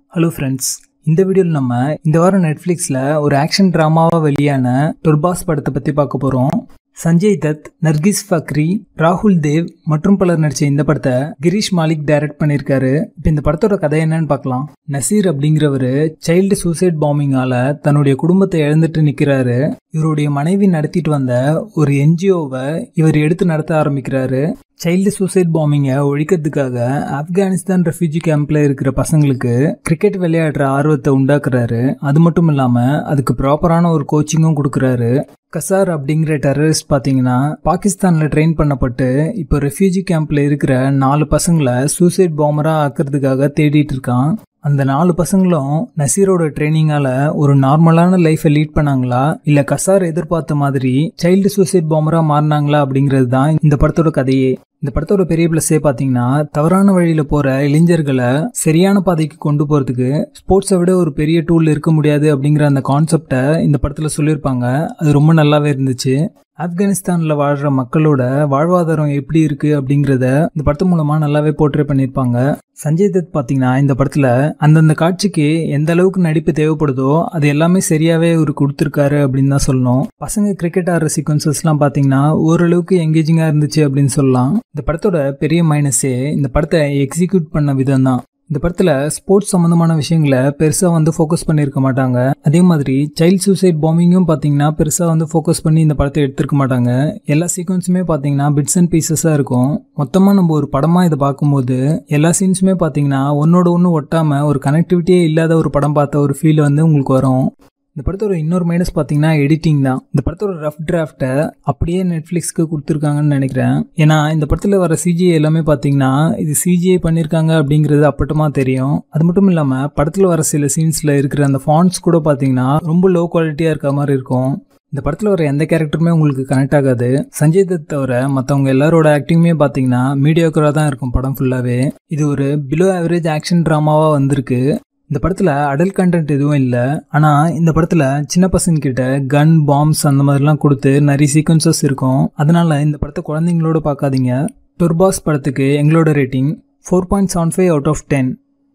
hello friends இந்த வீடியோவில் நம்ம இந்த வாரம் நெட்ஃப்ளிக்ஸில் ஒரு ஆக்ஷன் ட்ராமாவாக வெளியான துர்பாஸ் படத்தை பற்றி பார்க்க போகிறோம் சஞ்சய் தத் நர்கிஸ் ஃபக்ரி ராகுல் தேவ் மற்றும் பலர் நடித்த இந்த படத்தை கிரீஷ் மாலிக் டைரக்ட் பண்ணியிருக்காரு இப்போ இந்த படத்தோட கதை என்னன்னு பார்க்கலாம் நசீர் அப்படிங்கிறவர் சைல்டு சூசைட் பாம்பிங்கால தன்னுடைய குடும்பத்தை இழந்துட்டு நிற்கிறாரு இவருடைய மனைவி நடத்திட்டு வந்த ஒரு என்ஜிஓவை இவர் எடுத்து நடத்த ஆரம்பிக்கிறாரு சைல்டு சூசைட் பாம்பிங்கை ஒழிக்கிறதுக்காக ஆப்கானிஸ்தான் ரெஃப்யூஜி கேம்ப்ல இருக்கிற பசங்களுக்கு கிரிக்கெட் விளையாடுற ஆர்வத்தை உண்டாக்குறாரு அது மட்டும் இல்லாம அதுக்கு ப்ராப்பரான ஒரு கோச்சிங்கும் கொடுக்குறாரு கசார் அப்படிங்கிற டெரரிஸ்ட் பார்த்தீங்கன்னா பாகிஸ்தானில் ட்ரெயின் பண்ணப்பட்டு இப்போ ரெஃப்யூஜி கேம்ப்ல இருக்கிற நாலு பசங்களை சூசைட் பாம்பராக ஆக்கிறதுக்காக தேடிட்டு இருக்கான் அந்த நாலு பசங்களும் நசீரோட ட்ரைனிங்கால ஒரு நார்மலான லைஃபை லீட் பண்ணாங்களா இல்ல கசார் எதிர்பார்த்த மாதிரி சைல்டு சூசைட் பாம்பரா மாறினாங்களா அப்படிங்கிறது தான் இந்த படத்தோட கதையே இந்த படத்தோட பெரிய பிளஸே பார்த்தீங்கன்னா தவறான வழியில போற இளைஞர்களை சரியான பாதைக்கு கொண்டு போறதுக்கு ஸ்போர்ட்ஸை விட ஒரு பெரிய டூல் இருக்க முடியாது அப்படிங்கிற அந்த கான்செப்டை இந்த படத்துல சொல்லியிருப்பாங்க அது ரொம்ப நல்லாவே இருந்துச்சு ஆப்கானிஸ்தானில் வாழ்கிற மக்களோட வாழ்வாதாரம் எப்படி இருக்குது அப்படிங்கிறத இந்த படத்து மூலமாக நல்லாவே போர்ட்ரே பண்ணியிருப்பாங்க சஞ்சய் தத் பார்த்தீங்கன்னா இந்த படத்தில் அந்தந்த காட்சிக்கு எந்த அளவுக்கு நடிப்பு தேவைப்படுதோ அது எல்லாமே சரியாகவே இவர் கொடுத்துருக்காரு அப்படின்னு தான் சொல்லணும் பசங்க கிரிக்கெட் ஆடுற சீக்வன்சஸ்லாம் பார்த்தீங்கன்னா ஓரளவுக்கு எங்கேஜிங்காக இருந்துச்சு அப்படின்னு சொல்லலாம் இந்த படத்தோட பெரிய மைனஸே இந்த படத்தை எக்ஸிக்யூட் பண்ண விதம் தான் இந்த படத்தில் ஸ்போர்ட்ஸ் சம்மந்தமான விஷயங்களை பெருசாக வந்து ஃபோக்கஸ் பண்ணியிருக்க மாட்டாங்க அதே மாதிரி சைல்ட் சூசைட் பாம்பிங்கும் பார்த்தீங்கன்னா பெருசாக வந்து ஃபோக்கஸ் பண்ணி இந்த படத்தை எடுத்திருக்க மாட்டாங்க எல்லா சீக்வன்ஸுமே பார்த்தீங்கன்னா பிட்ஸ் அண்ட் பீசஸாக இருக்கும் மொத்தமாக நம்ம ஒரு படமாக இதை பார்க்கும்போது எல்லா சீன்ஸுமே பார்த்தீங்கன்னா ஒன்னோட ஒன்று ஒட்டாமல் ஒரு கனெக்டிவிட்டியே இல்லாத ஒரு படம் பார்த்த ஒரு ஃபீல் வந்து உங்களுக்கு வரும் இந்த படத்தோட இன்னொரு மைனஸ் பார்த்தீங்கன்னா எடிட்டிங் தான் இந்த படத்தோட ரஃப் டிராஃப்டை அப்படியே நெட்ஃப்ளிக்ஸ்க்கு கொடுத்துருக்காங்கன்னு நினைக்கிறேன் ஏன்னா இந்த படத்தில் வர சிஜிஐ எல்லாமே பார்த்தீங்கன்னா இது சிஜிஐ பண்ணியிருக்காங்க அப்படிங்கிறது அப்பட்டமா தெரியும் அது மட்டும் இல்லாமல் படத்தில் வர சில சீன்ஸில் இருக்கிற அந்த ஃபாண்ட்ஸ் கூட பார்த்தீங்கன்னா ரொம்ப லோ குவாலிட்டியாக இருக்க மாதிரி இருக்கும் இந்த படத்தில் வர எந்த கேரக்டருமே உங்களுக்கு கனெக்ட் ஆகாது சஞ்சய் தத் தவிர மற்றவங்க எல்லாரோட ஆக்டிங்குமே பார்த்தீங்கன்னா மீடியோக்கராக தான் இருக்கும் படம் ஃபுல்லாகவே இது ஒரு பிலோ ஆவரேஜ் ஆக்ஷன் ட்ராமாவாக வந்திருக்கு இந்த படத்தில் அடல்ட் கண்டென்ட் எதுவும் இல்லை ஆனால் இந்த படத்தில் சின்ன பசங்க கிட்ட கன் பாம்ஸ் அந்த மாதிரிலாம் கொடுத்து நிறைய சீக்வன்சஸ் இருக்கும் அதனால இந்த படத்தை குழந்தைங்களோட பார்க்காதீங்க துர்பாஸ் படத்துக்கு எங்களோட rating four point seven five out of ten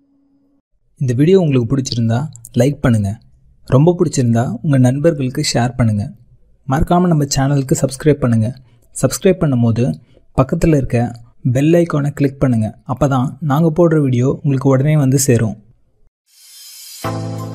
இந்த வீடியோ உங்களுக்கு பிடிச்சிருந்தா லைக் பண்ணுங்கள் ரொம்ப பிடிச்சிருந்தா உங்கள் நண்பர்களுக்கு ஷேர் பண்ணுங்கள் மறக்காமல் நம்ம சேனலுக்கு சப்ஸ்கிரைப் பண்ணுங்கள் சப்ஸ்கிரைப் பண்ணும்போது பக்கத்தில் இருக்க பெல் ஐக்கானை கிளிக் பண்ணுங்கள் அப்போ தான் நாங்கள் போடுற வீடியோ உங்களுக்கு உடனே வந்து சேரும்